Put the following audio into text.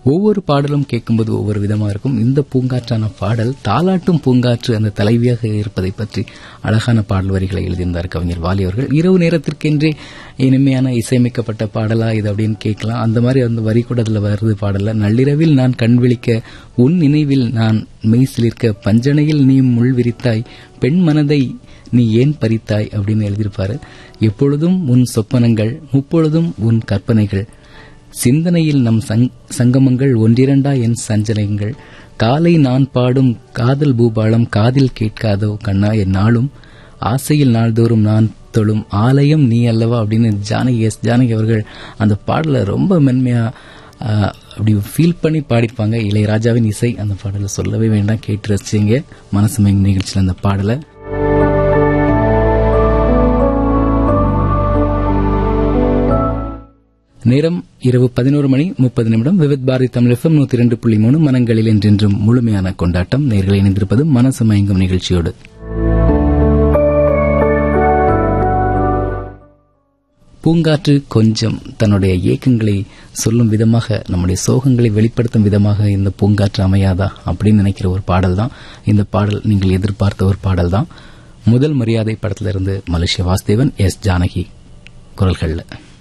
ஒவ்வொரு பாடலும் கேட்கும்போது ஒவ்வொரு விதமாக இருக்கும் இந்த பூங்காற்றான பாடல் தாலாட்டும் பூங்காற்று அந்த தலைவியாக இருப்பதை பற்றி அழகான பாடல் வரிகளை எழுதியிருந்தார் கவிஞர் வாலி அவர்கள் இரவு நேரத்திற்கென்றே இனிமையான இசையமைக்கப்பட்ட பாடலா இது அப்படின்னு கேட்கலாம் அந்த மாதிரி அந்த வரி கூட அதில் வருது பாடல நள்ளிரவில் நான் கண் விழிக்க உன் நினைவில் நான் மெய் சிலிர்க்க பஞ்சனையில் நீ முள் விரித்தாய் பெண் மனதை நீ ஏன் பறித்தாய் அப்படின்னு எழுதியிருப்பாரு எப்பொழுதும் உன் சொப்பனங்கள் முப்பொழுதும் உன் கற்பனைகள் சிந்தனையில் நம் சங்கமங்கள் ஒன்றிரண்டா என் சஞ்சலங்கள் காலை நான் பாடும் காதல் பூபாலம் காதில் கேட்காதோ கண்ணா என் நாளும் ஆசையில் நாள்தோறும் நான் தொழும் ஆலயம் நீ அல்லவா அப்படின்னு ஜானகி எஸ் ஜானகி அவர்கள் அந்த பாடலை ரொம்ப மென்மையா அப்படி ஃபீல் பண்ணி பாடிப்பாங்க இளையராஜாவின் இசை அந்த பாடலை சொல்லவே வேண்டாம் கேட்டு ரசிச்சிங்க மனசு மேங் நிகழ்ச்சியில் அந்த பாடலை நேரம் இரவு பதினோரு மணி முப்பது நிமிடம் விவித் பாரதி தமிழ் எஃப்எம் நூத்தி இரண்டு புள்ளி மூணு மனங்களில் என்றென்றும் முழுமையான கொண்டாட்டம் நேர்களை இணைந்திருப்பது மனசு மயங்கும் நிகழ்ச்சியோடு பூங்காற்று கொஞ்சம் தன்னுடைய இயக்கங்களை சொல்லும் விதமாக நம்முடைய சோகங்களை வெளிப்படுத்தும் விதமாக இந்த பூங்காற்று அமையாதா அப்படின்னு நினைக்கிற ஒரு பாடல் தான் இந்த பாடல் நீங்கள் எதிர்பார்த்த ஒரு பாடல் தான் முதல் மரியாதை படத்திலிருந்து மலேசிய வாசுதேவன் எஸ் ஜானகி குரல்களில்